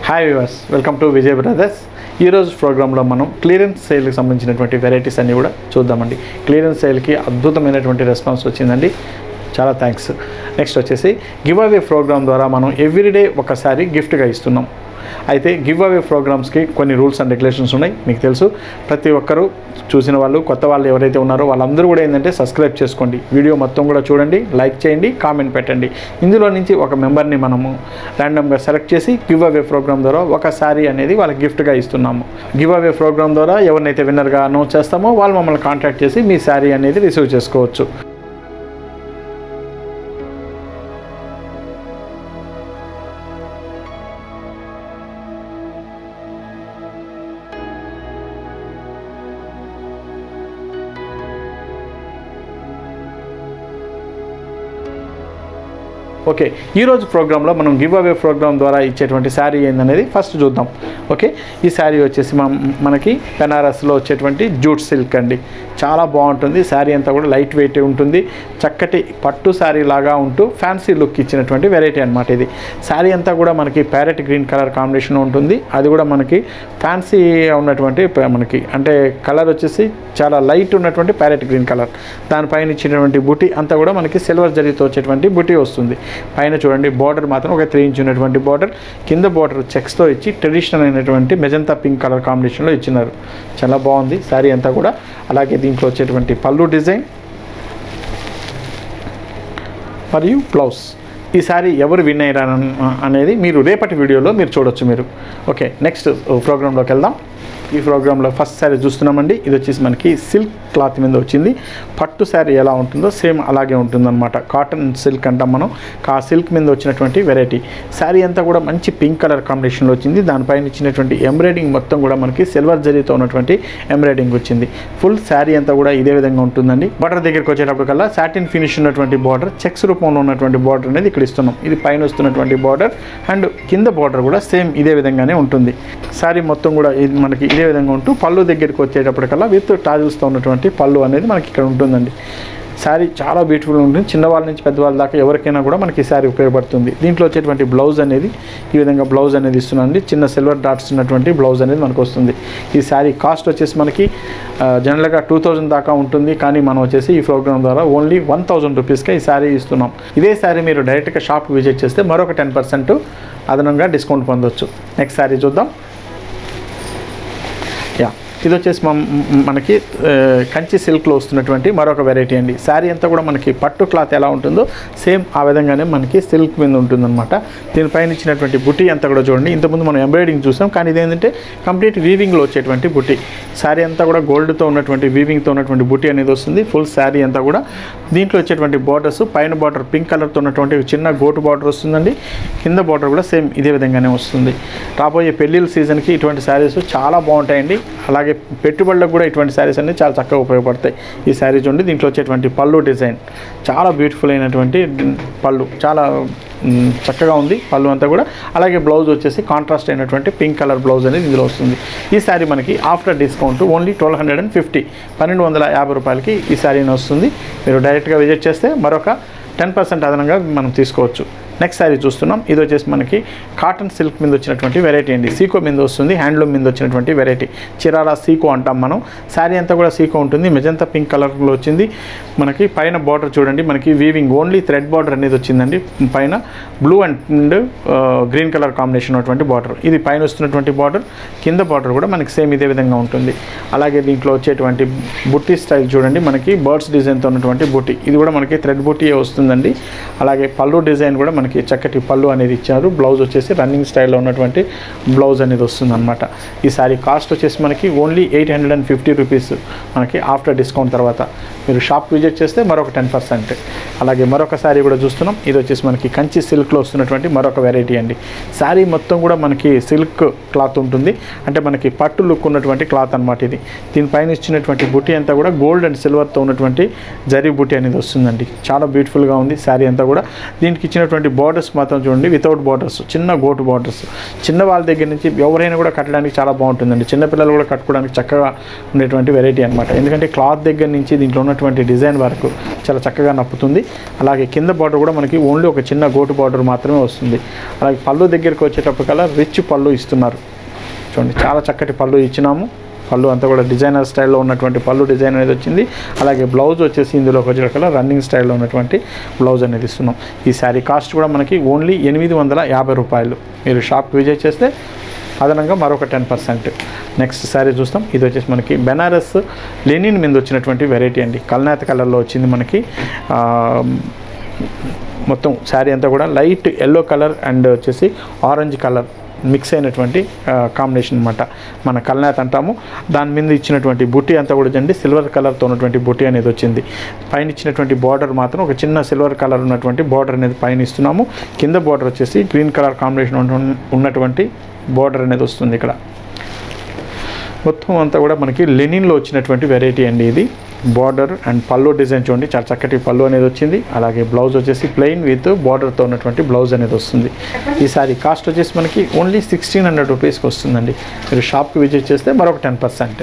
hi viewers welcome to Vijay brothers ఈరోజు ప్రోగ్రాంలో మనం క్లియరెన్స్ సేల్కి సంబంధించినటువంటి వెరైటీస్ అన్నీ కూడా చూద్దామండి క్లియరెన్స్ సేల్కి అద్భుతమైనటువంటి రెస్పాన్స్ వచ్చిందండి చాలా థ్యాంక్స్ నెక్స్ట్ వచ్చేసి గివ్ అవే ప్రోగ్రామ్ ద్వారా మనం ఎవ్రీడే ఒకసారి గిఫ్ట్గా ఇస్తున్నాం అయితే గివ్ అవే ప్రోగ్రామ్స్కి కొన్ని రూల్స్ అండ్ రెగ్యులేషన్స్ ఉన్నాయి మీకు తెలుసు ప్రతి ఒక్కరూ చూసిన వాళ్ళు కొత్త వాళ్ళు ఎవరైతే ఉన్నారో వాళ్ళందరూ కూడా ఏంటంటే సబ్స్క్రైబ్ చేసుకోండి వీడియో మొత్తం కూడా చూడండి లైక్ చేయండి కామెంట్ పెట్టండి ఇందులో నుంచి ఒక మెంబర్ని మనము ర్యాండమ్గా సెలెక్ట్ చేసి గివ్ అవే ప్రోగ్రామ్ ద్వారా ఒక శారీ అనేది వాళ్ళకి గిఫ్ట్గా ఇస్తున్నాము గివ్ అవే ప్రోగ్రామ్ ద్వారా ఎవరినైతే విన్నర్గా అనౌన్స్ చేస్తామో వాళ్ళు మమ్మల్ని కాంటాక్ట్ చేసి మీ శారీ అనేది రిసీవ్ చేసుకోవచ్చు ఓకే ఈరోజు ప్రోగ్రాంలో మనం గివ్ అవే ప్రోగ్రామ్ ద్వారా ఇచ్చేటువంటి శారీ ఏందనేది ఫస్ట్ చూద్దాం ఓకే ఈ శారీ వచ్చేసి మన మనకి బెనారస్లో వచ్చేటువంటి జూట్ సిల్క్ అండి చాలా బాగుంటుంది శారీ అంతా కూడా లైట్ వెయిట్ ఉంటుంది చక్కటి పట్టు శారీ లాగా ఉంటూ ఫ్యాన్సీ లుక్ ఇచ్చినటువంటి వెరైటీ అనమాట ఇది శారీ అంతా కూడా మనకి ప్యారెట్ గ్రీన్ కలర్ కాంబినేషన్ ఉంటుంది అది కూడా మనకి ఫ్యాన్సీ ఉన్నటువంటి ప- మనకి అంటే కలర్ వచ్చేసి చాలా లైట్ ఉన్నటువంటి ప్యారెట్ గ్రీన్ కలర్ దానిపైన ఇచ్చినటువంటి బుటీ అంతా కూడా మనకి సిల్వర్ జరీతో వచ్చేటువంటి బుటీ వస్తుంది పైన చూడండి బార్డర్ మాత్రం ఒక త్రీ ఇంచ్ ఉన్నటువంటి బార్డర్ కింద బార్డర్ చెక్స్తో ఇచ్చి ట్రెడిషనల్ అయినటువంటి మెజంతా పింక్ కలర్ కాంబినేషన్లో ఇచ్చినారు చాలా బాగుంది శారీ అంతా కూడా అలాగే దీంట్లో వచ్చేటువంటి పళ్ళు డిజైన్ మరియు బ్లౌజ్ ఈ శారీ ఎవరు విన్ అయ్యారు అనేది మీరు రేపటి వీడియోలో మీరు చూడొచ్చు మీరు ఓకే నెక్స్ట్ ప్రోగ్రాంలోకి వెళ్దాం ఈ ప్రోగ్రాంలో ఫస్ట్ శారీ చూస్తున్నామండి ఇది వచ్చేసి మనకి సిల్క్ క్లాత్ మీద వచ్చింది పట్టు శారీ ఎలా ఉంటుందో సేమ్ అలాగే ఉంటుందన్నమాట కాటన్ సిల్క్ అంటాం మనం ఆ సిల్క్ మీద వచ్చినటువంటి వెరైటీ శారీ అంతా కూడా మంచి పింక్ కలర్ కాంబినేషన్లో వచ్చింది దానిపైన ఇచ్చినటువంటి ఎంబ్రాయిడింగ్ మొత్తం కూడా మనకి సిల్వర్ జరీతో ఉన్నటువంటి ఎంబ్రాయిడింగ్ వచ్చింది ఫుల్ శారీ అంతా కూడా ఇదే విధంగా ఉంటుందండి బార్డర్ దగ్గరికి వచ్చేటప్పటికల్లా సాటిన్ ఫినిష్ ఉన్నటువంటి బార్డర్ చెక్స్ రూపంలో ఉన్నటువంటి బార్డర్ అనేది ఇక్కడ ఇస్తున్నాం ఇది పైన వస్తున్నటువంటి బార్డర్ అండ్ కింద బార్డర్ కూడా సేమ్ ఇదే విధంగానే ఉంటుంది శారీ మొత్తం కూడా ఇది మనకి ఇదే విధంగా ఉంటూ పళ్ళు దగ్గరికి వచ్చేటప్పటికల్లా విత్ టాజిల్స్తో ఉన్నటువంటి పళ్ళు అనేది మనకి ఇక్కడ ఉంటుందండి శారీ చాలా బ్యూటిఫుల్ ఉంటుంది చిన్నవాళ్ళ నుంచి పెద్దవాళ్ళ దాకా ఎవరికైనా కూడా మనకి ఈ శారీ ఉపయోగపడుతుంది దీంట్లో వచ్చేటువంటి బ్లౌజ్ అనేది ఈ విధంగా బ్లౌజ్ అనేది ఇస్తున్నానండి చిన్న సిల్వర్ డాట్స్ ఉన్నటువంటి బ్లౌజ్ అనేది మనకు వస్తుంది ఈ శారీ కాస్ట్ వచ్చేసి మనకి ఆ, జనరల్గా టూ థౌజండ్ దాకా ఉంటుంది కానీ మనం వచ్చేసి ఈ ప్రోగ్రామ్ ద్వారా ఓన్లీ వన్ థౌజండ్ రూపీస్కే ఈ శారీ ఇస్తున్నాం ఇదే శారీ మీరు డైరెక్ట్గా షాప్ విజిట్ చేస్తే మరొక టెన్ పర్సెంట్ అదనంగా డిస్కౌంట్ పొందొచ్చు నెక్స్ట్ శారీ చూద్దాం యా ఇది వచ్చేసి మన మనకి ఆ, కంచి సిల్క్లో వస్తున్నటువంటి మరొక వెరైటీ అండి శారీ అంతా కూడా మనకి పట్టు క్లాత్ ఎలా ఉంటుందో సేమ్ ఆ విధంగానే మనకి సిల్క్ మీద ఉంటుందన్నమాట దీనిపైన ఇచ్చినటువంటి బుటీ అంతా కూడా చూడండి ఇంతకుముందు మనం ఎంబ్రాయిడింగ్ చూసాం కానీ ఇదేంటంటే కంప్లీట్ వీవింగ్లో వచ్చేటువంటి బుటీ శారీ అంతా కూడా గోల్డ్తో ఉన్నటువంటి వీవింగ్తో ఉన్నటువంటి బుటీ అనేది వస్తుంది ఫుల్ శారీ అంతా కూడా దీంట్లో వచ్చేటువంటి బార్డర్స్ పైన బార్డర్ పింక్ కలర్తో ఉన్నటువంటి ఒక చిన్న గోటు బార్డర్ వస్తుందండి కింద బార్డర్ కూడా సేమ్ ఇదే విధంగానే వస్తుంది రాబోయే పెళ్ళిళ్ళ సీజన్కి ఇటువంటి శారీస్ చాలా బాగుంటాయండి అలాగే పెట్టుబడులకు కూడా ఇటువంటి శారీస్ అన్ని చాలా చక్కగా ఉపయోగపడతాయి ఈ శారీ చూడండి దీంట్లో వచ్చేటువంటి పళ్ళు డిజైన్ చాలా బ్యూటిఫుల్ అయినటువంటి డి- పళ్ళు చాలా మ్, చక్కగా ఉంది పళ్ళు అంతా కూడా అలాగే బ్లౌజ్ వచ్చేసి కాంట్రాస్ట్ అయినటువంటి పింక్ కలర్ బ్లౌజ్ అనేది ఇందులో వస్తుంది ఈ శారీ మనకి after discount only twelve hundred and fifty పన్నెండు వందల యాభై రూపాయలకి ఈ శారీని వస్తుంది మీరు డైరెక్ట్గా విజిట్ చేస్తే మరొక టెన్ పర్సెంట్ అదనంగా మనం తీసుకోవచ్చు నెక్స్ట్ శారీ చూస్తున్నాం ఇది వచ్చేసి మనకి కాటన్ సిల్క్ మీద వచ్చినటువంటి వెరైటీ అండి సీకో మీద వస్తుంది హ్యాండ్లూమ్ మీద వచ్చినటువంటి వెరైటీ చిరారా సీకో అంటాం మనం శారీ అంతా కూడా సీకో ఉంటుంది మెజంతా పింక్ కలర్లో వచ్చింది మనకి పైన బార్డర్ చూడండి మనకి వీవింగ్ ఓన్లీ థ్రెడ్ బార్డర్ అనేది వచ్చిందండి పైన blue and green colour combination ఉన్నటువంటి బార్డర్ ఇది పైన వస్తున్నటువంటి బార్డర్ కింద బార్డర్ కూడా మనకి సేమ్ ఇదే విధంగా ఉంటుంది అలాగే దీంట్లో వచ్చేటువంటి బుట్టి స్టైల్ చూడండి మనకి బర్డ్స్ డిజైన్తో ఉన్నటువంటి బుట్టి ఇది కూడా మనకి థ్రెడ్ బుట్టియే వస్తుందండి అలాగే పళ్ళు డిజైన్ కూడా మనకి చక్కటి పళ్ళు అనేది ఇచ్చారు బ్లౌజ్ వచ్చేసి రన్నింగ్ స్టైల్లో ఉన్నటువంటి బ్లౌజ్ అనేది వస్తుంది అనమాట ఈ సారీ కాస్ట్ వచ్చేసి మనకి only eight hundred and fifty rupees మనకి ఆఫ్టర్ డిస్కౌంట్ తర్వాత మీరు షాప్ విజిట్ చేస్తే మరొక టెన్ పర్సెంట్ అలాగే మరొక శారీ కూడా చూస్తున్నాం ఇది వచ్చేసి మనకి కంచి సిల్క్లో వస్తున్నటువంటి మరొక వెరైటీ అండి శారీ మొత్తం కూడా మనకి సిల్క్ క్లాత్ ఉంటుంది అంటే మనకి పట్టు లుక్ ఉన్నటువంటి క్లాత్ అనమాట ఇది దీనిపైన ఇచ్చినటువంటి బుట్టి అంతా కూడా గోల్డ్ అండ్ సిల్వర్తో ఉన్నటువంటి జరీ బుట్టి అనేది వస్తుందండి చాలా బ్యూటిఫుల్గా ఉంది శారీ అంతా కూడా దీనికి ఇచ్చినటువంటి బార్డర్స్ మాత్రం చూడండి వితౌట్ బార్డర్స్ చిన్న గోటు బార్డర్స్ చిన్న వాళ్ళ దగ్గర నుంచి ఎవరైనా కూడా కట్టడానికి చాలా బాగుంటుందండి చిన్నపిల్లలు కూడా కట్టుకోవడానికి చక్కగా ఉండేటువంటి వెరైటీ అనమాట ఎందుకంటే క్లాత్ దగ్గర నుంచి దీంట్లో ఉన్నటువంటి డిజైన్ వరకు చాలా చక్కగా నప్పుతుంది అలాగే కింద బార్డర్ కూడా మనకి ఓన్లీ ఒక చిన్న గోటు బార్డర్ మాత్రమే వస్తుంది అలాగే పళ్ళు దగ్గరికి వచ్చేటప్పటికల్లా రిచ్ పళ్ళు ఇస్తున్నారు చూడండి చాలా చక్కటి పళ్ళు ఇచ్చినాము పళ్ళు అంతా కూడా డిజైనర్ స్టైల్లో ఉన్నటువంటి పళ్ళు డిజైన్ అనేది వచ్చింది అలాగే బ్లౌజ్ వచ్చేసి ఇందులోకి వచ్చేటప్పుడు రన్నింగ్ స్టైల్లో ఉన్నటువంటి బ్లౌజ్ అనేది ఇస్తున్నాం ఈ శారీ కాస్ట్ కూడా మనకి ఓన్లీ ఎనిమిది వందల యాభై రూపాయలు మీరు షాప్కి విజిట్ చేస్తే అదనంగా మరొక టెన్ పర్సెంట్ నెక్స్ట్ శారీ చూస్తాం ఇది వచ్చేసి మనకి బెనారస్ లెనిన్ మీద వచ్చినటువంటి వెరైటీ అండి కల్నాథ్ కలర్లో వచ్చింది మనకి ఆ, మొత్తం శారీ అంతా కూడా లైట్ ఎల్లో కలర్ అండ్ వచ్చేసి ఆరెంజ్ కలర్ మిక్స్ అయినటువంటి కాంబినేషన్ అనమాట మన కల్నాథ్ అంటాము దాని మీద ఇచ్చినటువంటి బుట్టి అంతా కూడా చూడండి సిల్వర్ కలర్తో ఉన్నటువంటి బుట్టి అనేది వచ్చింది పైన ఇచ్చినటువంటి బార్డర్ మాత్రం ఒక చిన్న సిల్వర్ కలర్ ఉన్నటువంటి బార్డర్ అనేది పైన ఇస్తున్నాము కింద బార్డర్ వచ్చేసి గ్రీన్ కలర్ కాంబినేషన్ ఉన్న- ఉన్నటువంటి బార్డర్ అనేది వస్తుంది ఇక్కడ మొత్తం అంతా కూడా మనకి లెనిన్లో వచ్చినటువంటి వెరైటీ అండి ఇది బార్డర్ అండ్ పళ్ళు డిజైన్ చూడండి చాలా చక్కటి పళ్ళు అనేది వచ్చింది అలాగే బ్లౌజ్ వచ్చేసి ప్లెయిన్ విత్ బార్డర్తో ఉన్నటువంటి బ్లౌజ్ అనేది వస్తుంది ఈ సారీ కాస్ట్ వచ్చేసి మనకి ఓన్లీ సిక్స్టీన్ హండ్రెడ్ రూపీస్కి వస్తుందండి మీరు షాప్కి విజిట్ చేస్తే మరొక టెన్ పర్సెంట్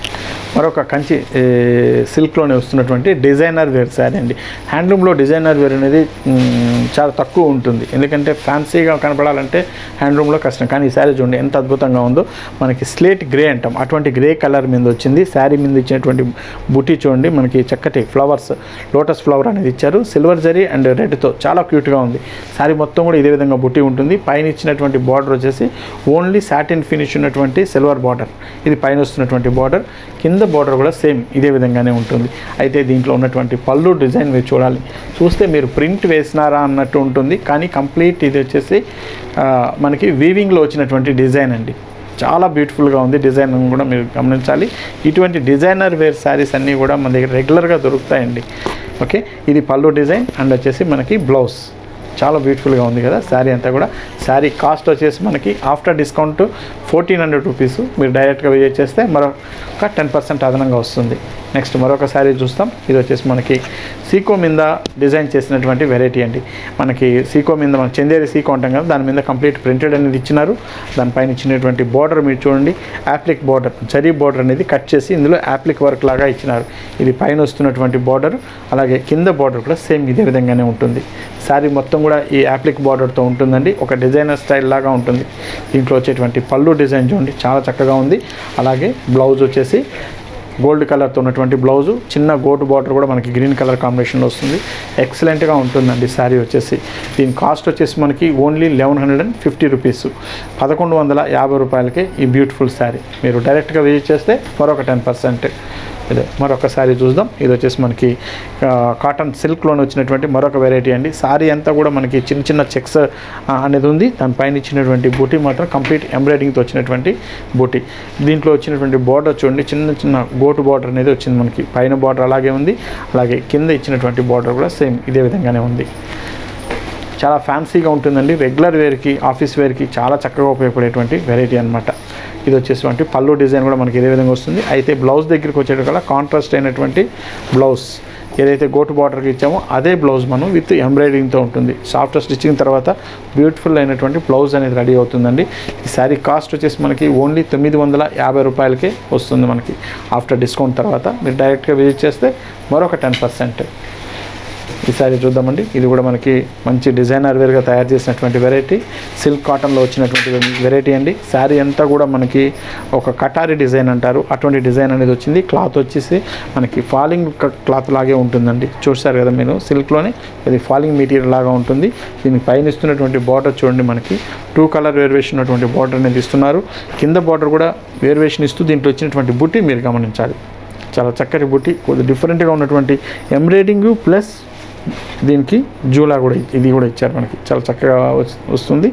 మరొక కంచి ఏ, సిల్క్లోనే వస్తున్నటువంటి డిజైనర్ వేర్ శారీ అండి హ్యాండ్లూమ్లో డిజైనర్ వేర్ అనేది మ్, చాలా తక్కువ ఉంటుంది ఎందుకంటే ఫ్యాన్సీగా కనపడాలంటే హ్యాండ్లూమ్లో కష్టం కానీ ఈ శారీ చూడండి ఎంత అద్భుతంగా ఉందో మనకి స్లేట్ గ్రే అంటాం అటువంటి గ్రే కలర్ మీద వచ్చింది శారీ మీద ఇచ్చినటువంటి బుటీ చూడండి మనకి చక్కటి ఫ్లవర్స్ లోటస్ ఫ్లవర్ అనేది ఇచ్చారు సిల్వర్ జరీ అండ్ రెడ్తో చాలా క్యూట్గా ఉంది శారీ మొత్తం కూడా ఇదే విధంగా బుట్టి ఉంటుంది పైన ఇచ్చినటువంటి బార్డర్ వచ్చేసి ఓన్లీ సాటిన్ ఫినిష్ ఉన్నటువంటి సిల్వర్ బార్డర్ ఇది పైన వస్తున్నటువంటి బార్డర్ కింద బార్డర్ కూడా సేమ్ ఇదే విధంగానే ఉంటుంది అయితే దీంట్లో ఉన్నటువంటి పళ్ళు డిజైన్ మీరు చూడాలి చూస్తే మీరు ప్రింట్ వేసినారా అన్నట్టు ఉంటుంది కానీ కంప్లీట్ ఇది వచ్చేసి ఆ, మనకి వీవింగ్లో వచ్చినటువంటి డిజైన్ అండి చాలా బ్యూటిఫుల్గా ఉంది డిజైన్ కూడా మీరు గమనించాలి ఇటువంటి డిజైనర్ వేర్ శారీస్ అన్నీ కూడా మన దగ్గర రెగ్యులర్గా దొరుకుతాయండి ఓకే ఇది పళ్ళు డిజైన్ అండ్ వచ్చేసి మనకి బ్లౌజ్ చాలా బ్యూటిఫుల్గా ఉంది కదా శారీ అంతా కూడా శారీ కాస్ట్ వచ్చేసి మనకి after discount fourteen hundred rupees మీరు డైరెక్ట్గా విజిట్ చేస్తే మరొక టెన్ పర్సెంట్ అదనంగా వస్తుంది నెక్స్ట్ మరొక శారీ చూస్తాం ఇది వచ్చేసి మనకి సీకో మీద డిజైన్ చేసినటువంటి వెరైటీ అండి మనకి సీకో మీద మన చందేరి సీకో అంటాం కదా దాని మీద కంప్లీట్ ప్రింటెడ్ అనేది ఇచ్చినారు దానిపైన ఇచ్చినటువంటి బార్డర్ మీరు చూడండి యాప్లిక్ బార్డర్ జరీ బార్డర్ అనేది కట్ చేసి ఇందులో యాప్లిక్ వర్క్ లాగా ఇచ్చినారు ఇది పైన వస్తున్నటువంటి బార్డర్ అలాగే కింద బార్డర్ కూడా సేమ్ ఇదే విధంగానే ఉంటుంది శారీ మొత్తం కూడా ఈ యాప్లిక్ బార్డర్తో ఉంటుందండి ఒక డిజైనర్ స్టైల్ లాగా ఉంటుంది దీంట్లో వచ్చేటువంటి పళ్ళు డిజైన్ చూడండి చాలా చక్కగా ఉంది అలాగే బ్లౌజ్ వచ్చేసి గోల్డ్ కలర్తో ఉన్నటువంటి బ్లౌజు చిన్న గోటు బార్డర్ కూడా మనకి గ్రీన్ కలర్ కాంబినేషన్లో వస్తుంది ఎక్సలెంట్గా ఉంటుందండి శారీ వచ్చేసి దీని కాస్ట్ వచ్చేసి మనకి only eleven hundred and fifty rupees పదకొండు వందల యాభై రూపాయలకే ఈ బ్యూటిఫుల్ శారీ మీరు డైరెక్ట్గా విజిట్ చేస్తే మరొక టెన్ పర్సెంట్ ఇదే మరొక శారీ చూద్దాం ఇది వచ్చేసి మనకి ఆ, కాటన్ సిల్క్లోనే వచ్చినటువంటి మరొక వెరైటీ అండి శారీ అంతా కూడా మనకి చిన్న చిన్న చెక్స్ అనేది ఉంది దానిపైన ఇచ్చినటువంటి బూటీ మాత్రం కంప్లీట్ ఎంబ్రాయిడింగ్తో వచ్చినటువంటి బూటీ దీంట్లో వచ్చినటువంటి బార్డర్ చూడండి చిన్న చిన్న గోటు బార్డర్ అనేది వచ్చింది మనకి పైన బార్డర్ అలాగే ఉంది అలాగే కింద ఇచ్చినటువంటి బార్డర్ కూడా సేమ్ ఇదే విధంగానే ఉంది చాలా ఫ్యాన్సీగా ఉంటుందండి రెగ్యులర్ వేర్కి ఆఫీస్ వేర్కి చాలా చక్కగా ఉపయోగపడేటువంటి వెరైటీ అనమాట ఇది వచ్చేటువంటి పళ్ళు డిజైన్ కూడా మనకి ఇదే విధంగా వస్తుంది అయితే బ్లౌజ్ దగ్గరికి వచ్చేటప్పుడు కాంట్రాస్ట్ అయినటువంటి బ్లౌజ్ ఏదైతే గోటు బార్డర్కి ఇచ్చామో అదే బ్లౌజ్ మనం విత్ ఎంబ్రాయిడింగ్తో ఉంటుంది సాఫ్ట్ స్టిచ్చింగ్ తర్వాత బ్యూటిఫుల్ అయినటువంటి బ్లౌజ్ అనేది రెడీ అవుతుందండి ఈ శారీ కాస్ట్ వచ్చేసి మనకి ఓన్లీ తొమ్మిది వందల యాభై రూపాయలకే వస్తుంది మనకి ఆఫ్టర్ డిస్కౌంట్ తర్వాత మీరు డైరెక్ట్గా విజిట్ చేస్తే మరొక టెన్ పర్సెంట్ ఈ సారీ చూద్దామండి ఇది కూడా మనకి మంచి డిజైనర్ వేర్గా తయారు చేసినటువంటి వెరైటీ సిల్క్ కాటన్లో వచ్చినటువంటి వెరైటీ అండి శారీ అంతా కూడా మనకి ఒక కటారి డిజైన్ అంటారు అటువంటి డిజైన్ అనేది వచ్చింది క్లాత్ వచ్చేసి మనకి ఫాలింగ్ క్లాత్ లాగే ఉంటుందండి చూస్తారు కదా మీరు సిల్క్లోనే ఇది ఫాలింగ్ మెటీరియల్ లాగా ఉంటుంది దీనికి పైన ఇస్తున్నటువంటి బార్డర్ చూడండి మనకి టూ కలర్ వేరియేషన్ ఉన్నటువంటి బార్డర్ అనేది ఇస్తున్నారు కింద బార్డర్ కూడా వేరియేషన్ ఇస్తూ దీంట్లో వచ్చినటువంటి బుట్టి మీరు గమనించాలి చాలా చక్కటి బుట్టి కొద్దిగా డిఫరెంట్గా ఉన్నటువంటి ఎంబ్రాయిడింగ్ ప్లస్ దీనికి జూలా కూడా ఇ- ఇది కూడా ఇచ్చారు మనకి చాలా చక్కగా వస్- వస్తుంది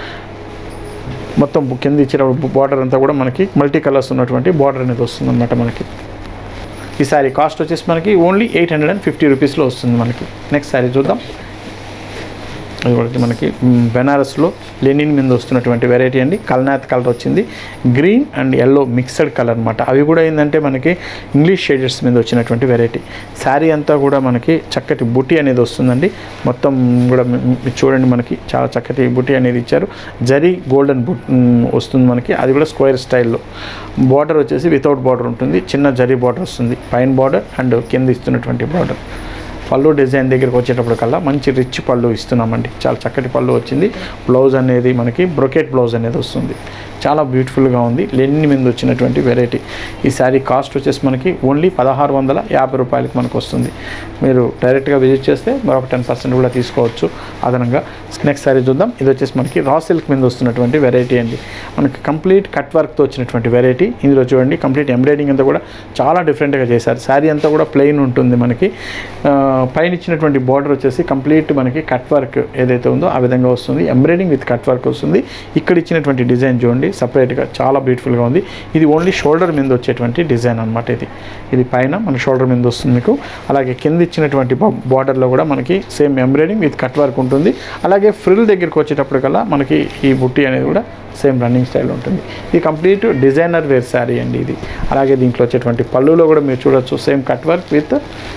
మొత్తం బు- కింద ఇచ్చిన బార్డర్ అంతా కూడా మనకి మల్టీ కలర్స్ ఉన్నటువంటి బార్డర్ అనేది వస్తుంది అనమాట మనకి ఈ శారీ కాస్ట్ వచ్చేసి మనకి only eight hundred and fifty రూపీస్లో వస్తుంది మనకి నెక్స్ట్ శారీ చూద్దాం అది ఒకటి మనకి మ్, బెనారస్లో లెనిన్ మీద వస్తున్నటువంటి వెరైటీ అండి కల్నాథ్ కలర్ వచ్చింది green and yellow mixed colour అనమాట అవి కూడా ఏంటంటే మనకి ఇంగ్లీష్ షేడర్స్ మీద వచ్చినటువంటి వెరైటీ శారీ అంతా కూడా మనకి చక్కటి బుటీ అనేది వస్తుందండి మొత్తం కూడా మీ- మీ చూడండి మనకి చాలా చక్కటి బుటీ అనేది ఇచ్చారు జరీ గోల్డెన్ బుట్ మ్, వస్తుంది మనకి అది కూడా స్క్వేర్ స్టైల్లో బార్డర్ వచ్చేసి వితౌట్ బార్డర్ ఉంటుంది చిన్న జరీ బార్డర్ వస్తుంది పైన బార్డర్ అండ్ కింద ఇస్తున్నటువంటి బార్డర్ పళ్ళు డిజైన్ దగ్గరికి వచ్చేటప్పుడు కల్లా మంచి రిచ్ పళ్ళు ఇస్తున్నామండి చాలా చక్కటి పళ్ళు వచ్చింది బ్లౌజ్ అనేది మనకి బ్రొకెట్ బ్లౌజ్ అనేది వస్తుంది చాలా బ్యూటిఫుల్గా ఉంది లెన్ని మీద వచ్చినటువంటి వెరైటీ ఈ శారీ కాస్ట్ వచ్చేసి మనకి ఓన్లీ పదహారు వందల యాభై రూపాయలకి మనకు వస్తుంది మీరు డైరెక్ట్గా విజిట్ చేస్తే మరొక టెన్ పర్సెంట్ కూడా తీసుకోవచ్చు అదనంగా నెక్స్ట్ శారీ చూద్దాం ఇది వచ్చేసి మనకి రా సిల్క్ మీద వస్తున్నటువంటి వెరైటీ అండి మనకి కంప్లీట్ కట్ వర్క్తో వచ్చినటువంటి వెరైటీ ఇందులో చూడండి కంప్లీట్ ఎంబ్రాయిడింగ్ అంతా కూడా చాలా డిఫరెంట్గా చేశారు శారీ అంతా కూడా ప్లెయిన్ ఉంటుంది మనకి ఆ, పైన ఇచ్చినటువంటి బార్డర్ వచ్చేసి కంప్లీట్ మనకి కట్ వర్క్ ఏదైతే ఉందో ఆ విధంగా వస్తుంది ఎంబ్రాయిడింగ్ విత్ కట్ వర్క్ వస్తుంది ఇక్కడ ఇచ్చినటువంటి డిజైన్ చూడండి సపరేట్గా చాలా బ్యూటిఫుల్గా ఉంది ఇది ఓన్లీ షోల్డర్ మీద వచ్చేటువంటి డిజైన్ అనమాట ఇది ఇది పైన మన షోల్డర్ మీద వస్తుంది మీకు అలాగే కింద ఇచ్చినటువంటి బార్డర్లో కూడా మనకి same embroidering with cut work ఉంటుంది అలాగే ఫ్రిల్ దగ్గరికి వచ్చేటప్పటికల్లా మనకి ఈ బుట్టి అనేది కూడా సేమ్ రన్నింగ్ స్టైల్ ఉంటుంది ఇది కంప్లీట్ డిజైనర్ వేర్ శారీ అండి ఇది అలాగే దీంట్లో వచ్చేటువంటి పళ్ళులో కూడా మీరు చూడొచ్చు same cut work with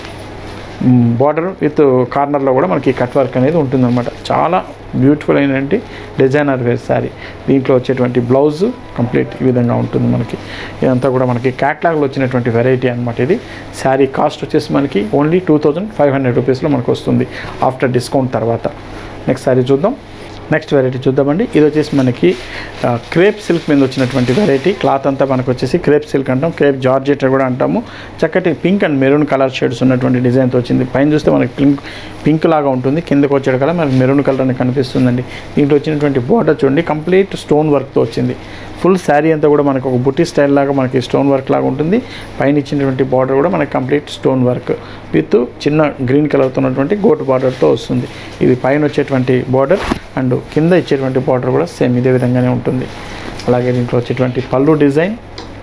border with కార్నర్లో కూడా మనకి కట్ వర్క్ అనేది ఉంటుందన్నమాట చాలా బ్యూటిఫుల్ అయినటువంటి డిజైనర్ వేర్ శారీ దీంట్లో వచ్చేటువంటి బ్లౌజ్ కంప్లీట్ ఈ విధంగా ఉంటుంది మనకి ఇదంతా కూడా మనకి క్యాట్లాగ్లో వచ్చినటువంటి వెరైటీ అనమాట ఇది శారీ కాస్ట్ వచ్చేసి మనకి only two thousand five hundred రూపీస్లో మనకు వస్తుంది ఆఫ్టర్ డిస్కౌంట్ తర్వాత నెక్స్ట్ శారీ చూద్దాం నెక్స్ట్ వెరైటీ చూద్దామండి ఇది వచ్చేసి మనకి ఆ, క్రేప్ సిల్క్ మీద వచ్చినటువంటి వెరైటీ క్లాత్ అంతా మనకు వచ్చేసి క్రేప్ సిల్క్ అంటాం క్రేప్ జార్జెట్ కూడా అంటాము చక్కటి pink and maroon colour shades ఉన్నటువంటి డిజైన్తో వచ్చింది పైన చూస్తే మనకి పింక్ పింక్ లాగా ఉంటుంది కిందకు వచ్చేట కల్లా మనకి మెరూన్ కలర్ అని కనిపిస్తుందండి దీంట్లో వచ్చినటువంటి బార్డర్ చూడండి కంప్లీట్ స్టోన్ వర్క్తో వచ్చింది ఫుల్ శారీ అంతా కూడా మనకు ఒక బుట్టి స్టైల్ లాగా మనకి స్టోన్ వర్క్ లాగా ఉంటుంది పైన ఇచ్చినటువంటి బార్డర్ కూడా మనకి కంప్లీట్ స్టోన్ వర్క్ విత్ చిన్న గ్రీన్ కలర్తో ఉన్నటువంటి గోట్ బార్డర్తో వస్తుంది ఇది పైన వచ్చేటువంటి బార్డర్ అండ్ కింద ఇచ్చేటువంటి బార్డర్ కూడా సేమ్ ఇదే విధంగానే ఉంటుంది అలాగే దీంట్లో వచ్చేటువంటి పళ్ళు డిజైన్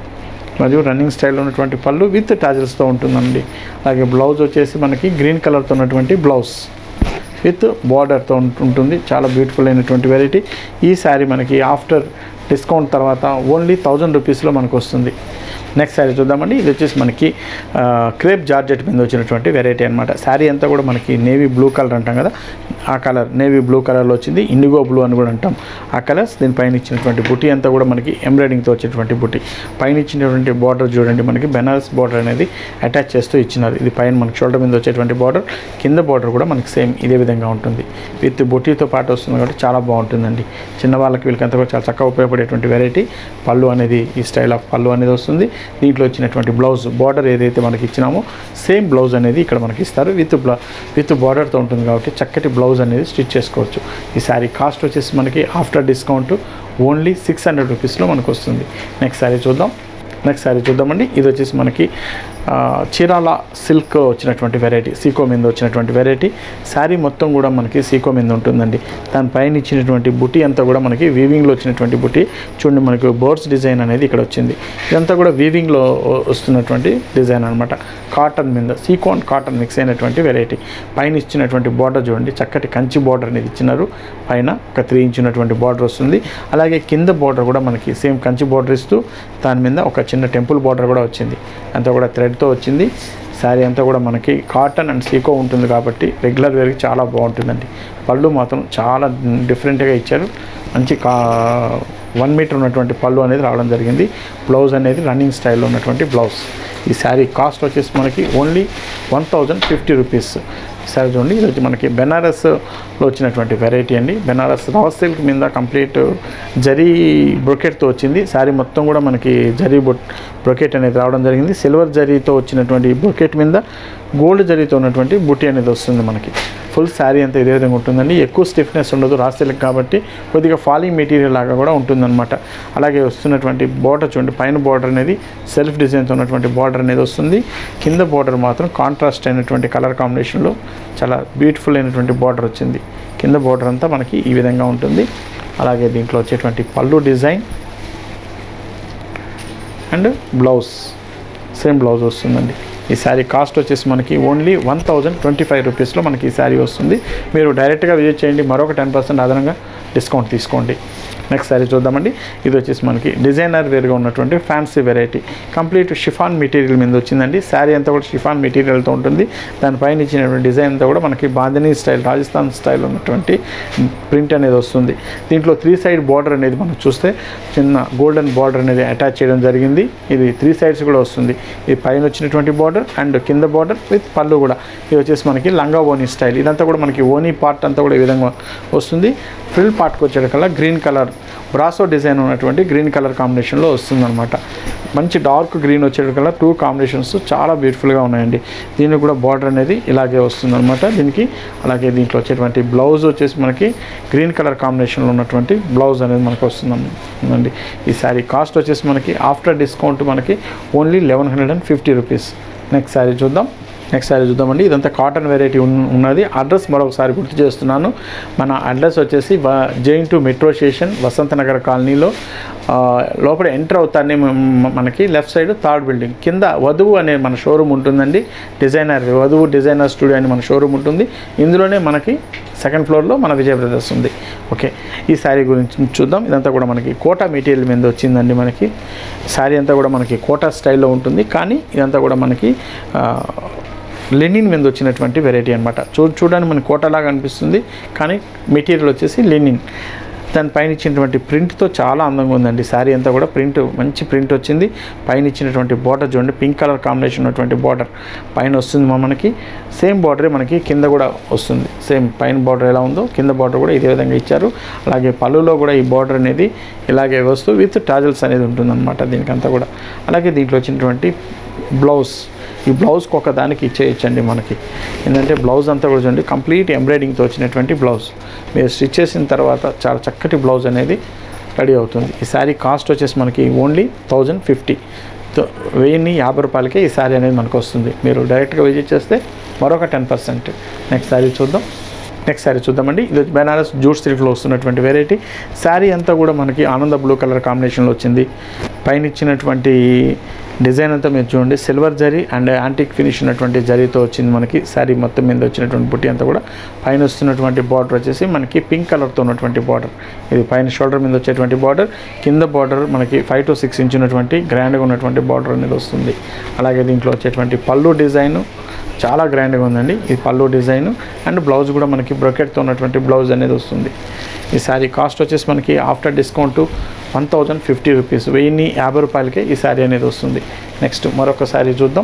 మరియు రన్నింగ్ స్టైల్లో ఉన్నటువంటి పళ్ళు విత్ టాజల్స్తో ఉంటుందండి అలాగే బ్లౌజ్ వచ్చేసి మనకి గ్రీన్ కలర్తో ఉన్నటువంటి బ్లౌజ్ విత్ బార్డర్తో ఉంటుంది చాలా బ్యూటిఫుల్ అయినటువంటి వెరైటీ ఈ శారీ మనకి ఆఫ్టర్ డిస్కౌంట్ తర్వాత ఓన్లీ థౌజండ్ రూపీస్లో మనకు వస్తుంది నెక్స్ట్ శారీ చూద్దామండి ఇది వచ్చేసి మనకి ఆ, క్రేప్ జార్జెట్ మీద వచ్చినటువంటి వెరైటీ అనమాట శారీ అంతా కూడా మనకి నేవీ బ్లూ కలర్ అంటాం కదా ఆ కలర్ నేవీ బ్లూ కలర్లో వచ్చింది ఇండిగో బ్లూ అని కూడా అంటాం ఆ కలర్స్ దీనిపైన ఇచ్చినటువంటి బుటీ అంతా కూడా మనకి ఎంబ్రాయిడింగ్తో వచ్చేటువంటి బుటీ పైన ఇచ్చినటువంటి బార్డర్ చూడండి మనకి బెనారస్ బార్డర్ అనేది అటాచ్ చేస్తూ ఇచ్చినారు ఇది పైన మనకి షోల్డర్ మీద వచ్చేటువంటి బార్డర్ కింద బార్డర్ కూడా మనకి సేమ్ ఇదే విధంగా ఉంటుంది విత్ బుటీతో పాటు వస్తుంది కాబట్టి చాలా బాగుంటుందండి చిన్న వాళ్ళకి వీళ్ళకంతా కూడా చాలా చక్కగా ఉపయోగపడేటువంటి వెరైటీ పళ్ళు అనేది ఈ స్టైల్ ఆఫ్ పళ్ళు అనేది వస్తుంది దీంట్లో వచ్చినటువంటి బ్లౌజ్ బార్డర్ ఏదైతే మనకి ఇచ్చినామో సేమ్ బ్లౌజ్ అనేది ఇక్కడ మనకి ఇస్తారు విత్ బ్లా విత్ బార్డర్తో ఉంటుంది కాబట్టి చక్కటి బ్లౌజ్ అనేది స్టిచ్ చేసుకోవచ్చు ఈ శారీ కాస్ట్ వచ్చేసి మనకి after discount only six hundred రూపీస్లో మనకు వస్తుంది నెక్స్ట్ శారీ చూద్దాం నెక్స్ట్ శారీ చూద్దామండి ఇది వచ్చేసి మనకి ఆ, చీరాల సిల్క్ వచ్చినటువంటి వెరైటీ సీకో మీద వచ్చినటువంటి వెరైటీ శారీ మొత్తం కూడా మనకి సీకో మీద ఉంటుందండి దానిపైన ఇచ్చినటువంటి బుటీ అంతా కూడా మనకి వీవింగ్లో వచ్చినటువంటి బుటీ చూడండి మనకి బర్డ్స్ డిజైన్ అనేది ఇక్కడ వచ్చింది ఇదంతా కూడా వీవింగ్లో వస్తున్నటువంటి డిజైన్ అనమాట కాటన్ మీద సీకో అండ్ కాటన్ మిక్స్ అయినటువంటి వెరైటీ పైన ఇచ్చినటువంటి బార్డర్ చూడండి చక్కటి కంచి బార్డర్ అనేది ఇచ్చినారు పైన ఒక త్రీ ఇంచ్ ఉన్నటువంటి బార్డర్ వస్తుంది అలాగే కింద బార్డర్ కూడా మనకి సేమ్ కంచి బార్డర్ ఇస్తూ దాని మీద ఒక చిన్న టెంపుల్ బార్డర్ కూడా వచ్చింది అంతా కూడా థ్రెడ్తో వచ్చింది శారీ అంతా కూడా మనకి కాటన్ అండ్ సీకో ఉంటుంది కాబట్టి రెగ్యులర్ వేర్కి చాలా బాగుంటుందండి పళ్ళు మాత్రం చాలా డిఫరెంట్గా ఇచ్చారు మంచి కా వన్ మీటర్ ఉన్నటువంటి పళ్ళు అనేది రావడం జరిగింది బ్లౌజ్ అనేది రన్నింగ్ స్టైల్లో ఉన్నటువంటి బ్లౌజ్ ఈ శారీ కాస్ట్ వచ్చేసి మనకి only one thousand fifty rupees sari చూడండి ఇది వచ్చి మనకి బెనారస్లో వచ్చినటువంటి వెరైటీ అండి బెనారస్ రా సిల్క్ మీద కంప్లీట్ జరీ బ్రొకెట్తో వచ్చింది శారీ మొత్తం కూడా మనకి జరీ బొట్ బ్రొకెట్ అనేది రావడం జరిగింది సిల్వర్ జరీతో వచ్చినటువంటి బ్రొకెట్ మీద గోల్డ్ జరీతో ఉన్నటువంటి బుట్టి అనేది వస్తుంది మనకి ఫుల్ శారీ అంతా ఇదే విధంగా ఉంటుందండి ఎక్కువ స్టిఫ్నెస్ ఉండదు రా సిల్క్ కాబట్టి కొద్దిగా ఫాలింగ్ మెటీరియల్ లాగా కూడా ఉంటుందన్నమాట అలాగే వస్తున్నటువంటి బార్డర్ చూడండి పైన బార్డర్ అనేది సెల్ఫ్ డిజైన్తో ఉన్నటువంటి బార్డర్ అనేది వస్తుంది కింద బార్డర్ మాత్రం కాంట్రాస్ట్ అయినటువంటి కలర్ కాంబినేషన్లో చాలా బ్యూటిఫుల్ అయినటువంటి బార్డర్ వచ్చింది కింద బార్డర్ అంతా మనకి ఈ విధంగా ఉంటుంది అలాగే దీంట్లో వచ్చేటువంటి pallu design and blouse same blouse వస్తుందండి ఈ శారీ కాస్ట్ వచ్చేసి మనకి only one thousand twenty five రూపీస్లో మనకి ఈ శారీ వస్తుంది మీరు డైరెక్ట్గా విజిట్ చేయండి మరొక టెన్ పర్సెంట్ అదనంగా డిస్కౌంట్ తీసుకోండి నెక్స్ట్ శారీ చూద్దామండి ఇది వచ్చేసి మనకి డిజైనర్ వేర్గా ఉన్నటువంటి fancy variety complete chiffon material మీద వచ్చిందండి శారీ అంతా కూడా షిఫాన్ మెటీరియల్తో ఉంటుంది దానిపైన ఇచ్చినటువంటి డిజైన్ అంతా కూడా మనకి బాంధనీ స్టైల్ రాజస్థాన్ స్టైల్ ఉన్నటువంటి ప్రింట్ అనేది వస్తుంది దీంట్లో త్రీ సైడ్ బార్డర్ అనేది మనం చూస్తే చిన్న గోల్డెన్ బార్డర్ అనేది అటాచ్ చేయడం జరిగింది ఇది త్రీ సైడ్స్ కూడా వస్తుంది ఇది పైన వచ్చినటువంటి బార్డర్ అండ్ కింద బార్డర్ విత్ పళ్ళు కూడా ఇది వచ్చేసి మనకి లంగా ఓనీ స్టైల్ ఇదంతా కూడా మనకి ఓనీ పార్ట్ అంతా కూడా ఈ విధంగా వస్తుంది ఫ్రిల్ పార్ట్కి వచ్చేటికల్లా గ్రీన్ కలర్ బ్రాసో డిజైన్ ఉన్నటువంటి గ్రీన్ కలర్ కాంబినేషన్లో వస్తుందన్నమాట మంచి డార్క్ గ్రీన్ వచ్చేటికల్లా టూ కాంబినేషన్స్ చాలా బ్యూటిఫుల్గా ఉన్నాయండి దీనికి కూడా బార్డర్ అనేది ఇలాగే వస్తుందన్నమాట దీనికి అలాగే దీంట్లో వచ్చేటువంటి బ్లౌజ్ వచ్చేసి మనకి గ్రీన్ కలర్ కాంబినేషన్లో ఉన్నటువంటి బ్లౌజ్ అనేది మనకు వస్తుందండి ఈ శారీ కాస్ట్ వచ్చేసి మనకి ఆఫ్టర్ డిస్కౌంట్ మనకి only eleven hundred and fifty rupees next sari చూద్దాం నెక్స్ట్ శారీ చూద్దామండి ఇదంతా కాటన్ వెరైటీ ఉన్- ఉన్నది అడ్రస్ మరొకసారి గుర్తు చేస్తున్నాను మన అడ్రస్ వచ్చేసి JNTU metro station Vasanthnagar కాలనీలో ఆ, లోపల ఎంటర్ అవుతానే మ- మ- మనకి లెఫ్ట్ సైడ్ థర్డ్ బిల్డింగ్ కింద వధువు అనే మన షోరూమ్ ఉంటుందండి డిజైనర్ వధువు డిజైనర్ స్టూడియో అని మన షోరూమ్ ఉంటుంది ఇందులోనే మనకి సెకండ్ ఫ్లోర్లో మన విజయ బ్రదర్స్ ఉంది ఓకే ఈ శారీ గురించి చూద్దాం ఇదంతా కూడా మనకి కోటా మెటీరియల్ మీద వచ్చిందండి మనకి శారీ అంతా కూడా మనకి కోటా స్టైల్లో ఉంటుంది కానీ ఇదంతా కూడా మనకి ఆ, లెనిన్ మీద వచ్చినటువంటి వెరైటీ అనమాట చూ చూడడానికి మనకి కోటలాగా అనిపిస్తుంది కానీ మెటీరియల్ వచ్చేసి లెనిన్ దానిపైన ఇచ్చినటువంటి ప్రింట్తో చాలా అందంగా ఉందండి శారీ అంతా కూడా ప్రింట్ మంచి ప్రింట్ వచ్చింది పైన ఇచ్చినటువంటి బార్డర్ చూడండి పింక్ కలర్ కాంబినేషన్ ఉన్నటువంటి బార్డర్ పైన వస్తుంది మా మనకి సేమ్ బార్డరే మనకి కింద కూడా వస్తుంది సేమ్ పైన బార్డర్ ఎలా ఉందో కింద బార్డర్ కూడా ఇదే విధంగా ఇచ్చారు అలాగే పళ్ళులో కూడా ఈ బార్డర్ అనేది ఇలాగే వస్తూ విత్ టాజల్స్ అనేది ఉంటుందన్నమాట దీనికంతా కూడా అలాగే దీంట్లో వచ్చినటువంటి బ్లౌజ్ ఈ బ్లౌజ్కి ఒక దానికి ఇచ్చేయచ్చండి మనకి ఏంటంటే బ్లౌజ్ అంతా కూడా చూడండి కంప్లీట్ ఎంబ్రాయిడింగ్తో వచ్చినటువంటి బ్లౌజ్ మీరు స్టిచ్ చేసిన తర్వాత చాలా చక్కటి బ్లౌజ్ అనేది రెడీ అవుతుంది ఈ శారీ కాస్ట్ వచ్చేసి మనకి ఓన్లీ థౌజండ్ ఫిఫ్టీ వెయ్యిన్ని యాభై రూపాయలకే ఈ శారీ అనేది మనకు వస్తుంది మీరు డైరెక్ట్గా విజిట్ చేస్తే మరొక టెన్ పర్సెంట్ నెక్స్ట్ శారీ చూద్దాం నెక్స్ట్ శారీ చూద్దామండి ఇది వచ్చి బెనారస్ జూట్ సిల్క్లో వస్తున్నటువంటి వెరైటీ శారీ అంతా కూడా మనకి ఆనంద బ్లూ కలర్ కాంబినేషన్లో వచ్చింది పైన ఇచ్చినటువంటి డిజైన్ అంతా మీరు చూడండి silver zari and antique finish ఉన్నటువంటి జరీతో వచ్చింది మనకి శారీ మొత్తం మీద వచ్చినటువంటి బుట్టి అంతా కూడా పైన వస్తున్నటువంటి బార్డర్ వచ్చేసి మనకి పింక్ కలర్తో ఉన్నటువంటి బార్డర్ ఇది పైన షోల్డర్ మీద వచ్చేటువంటి బార్డర్ కింద బార్డర్ మనకి ఫైవ్ టు సిక్స్ ఇంచ్ ఉన్నటువంటి గ్రాండ్గా ఉన్నటువంటి బార్డర్ అనేది వస్తుంది అలాగే దీంట్లో వచ్చేటువంటి పళ్ళు డిజైన్ చాలా గ్రాండ్గా ఉందండి ఈ పళ్ళు డిజైన్ అండ్ బ్లౌజ్ కూడా మనకి బ్రొకెట్తో ఉన్నటువంటి బ్లౌజ్ అనేది వస్తుంది ఈ శారీ కాస్ట్ వచ్చేసి మనకి after discount one thousand fifty rupees వెయ్యిన్ని యాభై రూపాయలకే ఈ శారీ అనేది వస్తుంది నెక్స్ట్ మరొక శారీ చూద్దాం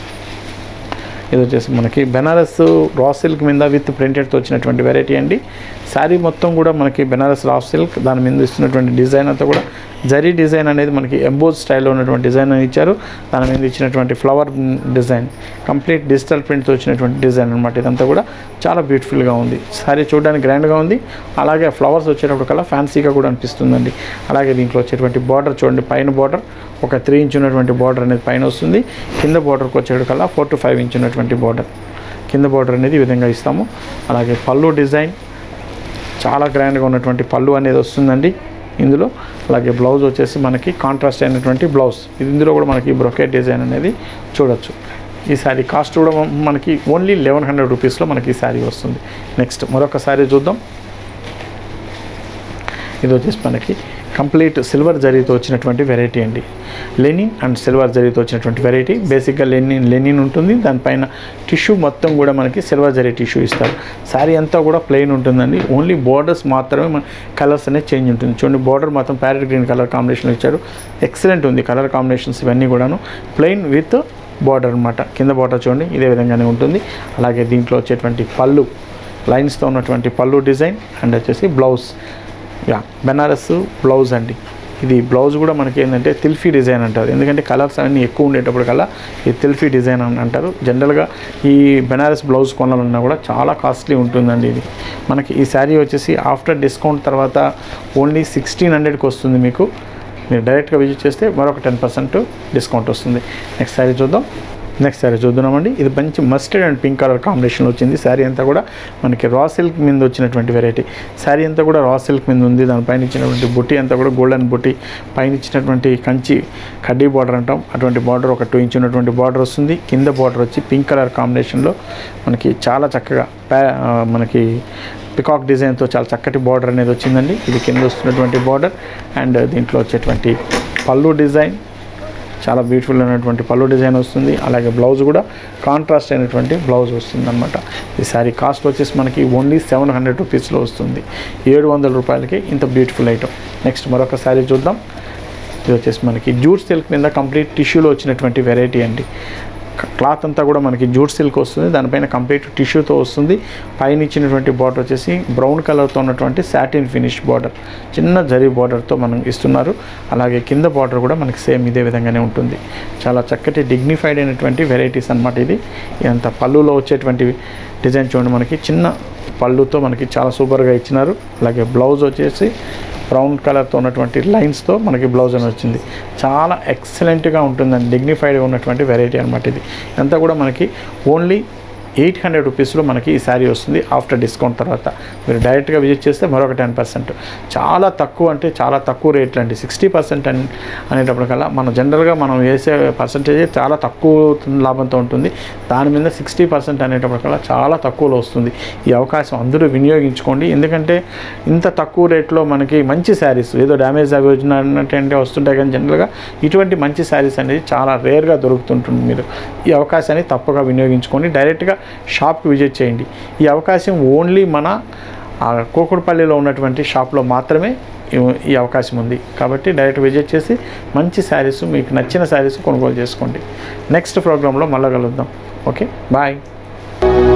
ఇది వచ్చేసి మనకి బెనారస్ రా సిల్క్ మీద విత్ ప్రింటెడ్తో వచ్చినటువంటి వెరైటీ అండి శారీ మొత్తం కూడా మనకి బెనారస్ రా సిల్క్ దాని మీద ఇస్తున్నటువంటి డిజైన్ అంతా కూడా జరీ డిజైన్ అనేది మనకి ఎంబోజ్ స్టైల్లో ఉన్నటువంటి డిజైన్ అని ఇచ్చారు దాని మీద ఇచ్చినటువంటి ఫ్లవర్ డిజైన్ కంప్లీట్ డిజిటల్ ప్రింట్తో వచ్చినటువంటి డిజైన్ అనమాట ఇదంతా కూడా చాలా బ్యూటిఫుల్గా ఉంది శారీ చూడడానికి గ్రాండ్గా ఉంది అలాగే ఫ్లవర్స్ వచ్చేటప్పుడు కల్లా ఫ్యాన్సీగా కూడా అనిపిస్తుందండి అలాగే దీంట్లో వచ్చేటువంటి బార్డర్ చూడండి పైన బార్డర్ ఒక త్రీ ఇంచ్ ఉన్నటువంటి బార్డర్ అనేది పైన వస్తుంది కింద బార్డర్కి వచ్చేటికల్లా ఫోర్ టు ఫైవ్ ఇంచ్ ఉన్నటువంటి బార్డర్ కింద బార్డర్ అనేది ఈ విధంగా ఇస్తాము అలాగే పళ్ళు డిజైన్ చాలా గ్రాండ్గా ఉన్నటువంటి పళ్ళు అనేది వస్తుందండి ఇందులో అలాగే బ్లౌజ్ వచ్చేసి మనకి కాంట్రాస్ట్ అయినటువంటి బ్లౌజ్ ఇది ఇందులో కూడా మనకి బ్రొకెట్ డిజైన్ అనేది చూడొచ్చు ఈ శారీ కాస్ట్ కూడా మనకి ఓన్లీ లెవెన్ హండ్రెడ్ రూపీస్లో మనకి ఈ శారీ వస్తుంది నెక్స్ట్ మరొక శారీ చూద్దాం ఇది వచ్చేసి మనకి కంప్లీట్ సిల్వర్ జరీతో వచ్చినటువంటి వెరైటీ అండి లెనిన్ అండ్ సిల్వర్ జరీతో వచ్చినటువంటి వెరైటీ బేసిక్గా లెనిన్ లెనిన్ ఉంటుంది దానిపైన టిష్యూ మొత్తం కూడా మనకి సిల్వర్ జరీ టిష్యూ ఇస్తారు శారీ అంతా కూడా ప్లెయిన్ ఉంటుందండి ఓన్లీ బోర్డర్స్ మాత్రమే మన కలర్స్ అనేది చేంజ్ ఉంటుంది చూడండి బోర్డర్ మాత్రం ప్యారెట్ గ్రీన్ కలర్ కాంబినేషన్ ఇచ్చారు ఎక్సలెంట్ ఉంది కలర్ కాంబినేషన్స్ ఇవన్నీ కూడాను ప్లెయిన్ విత్ బార్డర్ అనమాట కింద బార్డర్ చూడండి ఇదే విధంగానే ఉంటుంది అలాగే దీంట్లో వచ్చేటువంటి పళ్ళు లైన్స్తో ఉన్నటువంటి పళ్ళు డిజైన్ అండ్ వచ్చేసి బ్లౌజ్ యా బెనారస్ బ్లౌజ్ అండి ఇది బ్లౌజ్ కూడా మనకి ఏంటంటే తిల్ఫీ డిజైన్ అంటారు ఎందుకంటే కలర్స్ అన్నీ ఎక్కువ ఉండేటప్పుడు కల్లా ఈ తిల్ఫీ డిజైన్ అని అంటారు జనరల్గా ఈ బెనారస్ బ్లౌజ్ కొనాలన్నా కూడా చాలా కాస్ట్లీ ఉంటుందండి ఇది మనకి ఈ శారీ వచ్చేసి ఆఫ్టర్ డిస్కౌంట్ తర్వాత ఓన్లీ సిక్స్టీన్ హండ్రెడ్కి వస్తుంది మీకు మీరు డైరెక్ట్గా విజిట్ చేస్తే మరొక టెన్ పర్సెంట్ డిస్కౌంట్ వస్తుంది నెక్స్ట్ శారీ చూద్దాం నెక్స్ట్ శారీ చూద్దామండి ఇది మంచి mustard and pink colour combination వచ్చింది శారీ అంతా కూడా మనకి రా సిల్క్ మీద వచ్చినటువంటి వెరైటీ శారీ అంతా కూడా రా సిల్క్ మీద ఉంది దానిపైన ఇచ్చినటువంటి బుట్టి అంతా కూడా గోల్డెన్ బుట్టి పైన ఇచ్చినటువంటి కంచి కడ్డీ బార్డర్ అంటాం అటువంటి బార్డర్ ఒక టూ ఇంచ్ ఉన్నటువంటి బార్డర్ వస్తుంది కింద బార్డర్ వచ్చి పింక్ కలర్ కాంబినేషన్లో మనకి చాలా చక్కగా ప్యా ఆ, మనకి పికాక్ డిజైన్తో చాలా చక్కటి బార్డర్ అనేది వచ్చిందండి ఇది కింద వస్తున్నటువంటి బార్డర్ అండ్ దీంట్లో వచ్చేటువంటి పళ్ళు డిజైన్ చాలా బ్యూటిఫుల్ అయినటువంటి పళ్ళు డిజైన్ వస్తుంది అలాగే బ్లౌజ్ కూడా కాంట్రాస్ట్ అయినటువంటి బ్లౌజ్ వస్తుంది అనమాట ఈ శారీ కాస్ట్ వచ్చేసి మనకి ఓన్లీ సెవెన్ హండ్రెడ్ రూపీస్లో వస్తుంది ఏడు వందల రూపాయలకి ఇంత బ్యూటిఫుల్ ఐటమ్ నెక్స్ట్ మరొక శారీ చూద్దాం ఇది వచ్చేసి మనకి జూట్ సిల్క్ మీద కంప్లీట్ టిష్యూలో వచ్చినటువంటి వెరైటీ అండి క్లాత్ అంతా కూడా మనకి జూట్ సిల్క్ వస్తుంది దానిపైన కంప్లీట్ టిష్యూతో వస్తుంది పైన ఇచ్చినటువంటి బార్డర్ వచ్చేసి బ్రౌన్ కలర్తో ఉన్నటువంటి సాటిన్ ఫినిష్ బార్డర్ చిన్న జరీ బార్డర్తో మనం ఇస్తున్నారు అలాగే కింద బార్డర్ కూడా మనకి సేమ్ ఇదే విధంగానే ఉంటుంది చాలా చక్కటి డిగ్నిఫైడ్ అయినటువంటి వెరైటీస్ అన్నమాట ఇది ఇదంతా పళ్ళులో వచ్చేటువంటి డిజైన్ చూడండి మనకి చిన్న పళ్ళుతో మనకి చాలా సూపర్గా ఇచ్చినారు అలాగే బ్లౌజ్ వచ్చేసి బ్రౌన్ కలర్తో ఉన్నటువంటి లైన్స్తో మనకి బ్లౌజ్ అని వచ్చింది చాలా ఎక్సలెంట్గా ఉంటుందండి డిగ్నిఫైడ్గా ఉన్నటువంటి వెరైటీ అనమాట ఇది ఇదంతా కూడా మనకి ఓన్లీ ఎయిట్ హండ్రెడ్ రూపీస్లో మనకి ఈ శారీ వస్తుంది ఆఫ్టర్ డిస్కౌంట్ తర్వాత మీరు డైరెక్ట్గా విజిట్ చేస్తే మరొక టెన్ పర్సెంట్ చాలా తక్కువ అంటే చాలా తక్కువ రేట్లు అండి సిక్స్టీ పర్సెంట్ అని అనేటప్పటికల్లా మనం జనరల్గా మనం వేసే పర్సంటేజ్ చాలా తక్కువ లాభంతో ఉంటుంది దాని మీద సిక్స్టీ పర్సెంట్ అనేటప్పటికల్లా చాలా తక్కువలో వస్తుంది ఈ అవకాశం అందరూ వినియోగించుకోండి ఎందుకంటే ఇంత తక్కువ రేట్లో మనకి మంచి శారీస్ ఏదో డ్యామేజ్ అవి వచ్చినట్టు వస్తుంటాయి కానీ జనరల్గా ఇటువంటి మంచి శారీస్ అనేది చాలా రేర్గా దొరుకుతుంటుంది మీరు ఈ అవకాశాన్ని తప్పగా వినియోగించుకోండి డైరెక్ట్గా షాప్కి విజిట్ చేయండి ఈ అవకాశం ఓన్లీ మన ఆ కోకుడుపల్లిలో ఉన్నటువంటి షాప్లో మాత్రమే ఈ- ఈ అవకాశం ఉంది కాబట్టి డైరెక్ట్ విజిట్ చేసి మంచి శారీస్ మీకు నచ్చిన శారీస్ కొనుగోలు చేసుకోండి నెక్స్ట్ ప్రోగ్రాంలో మళ్ళీ కలుద్దాం ఓకే బాయ్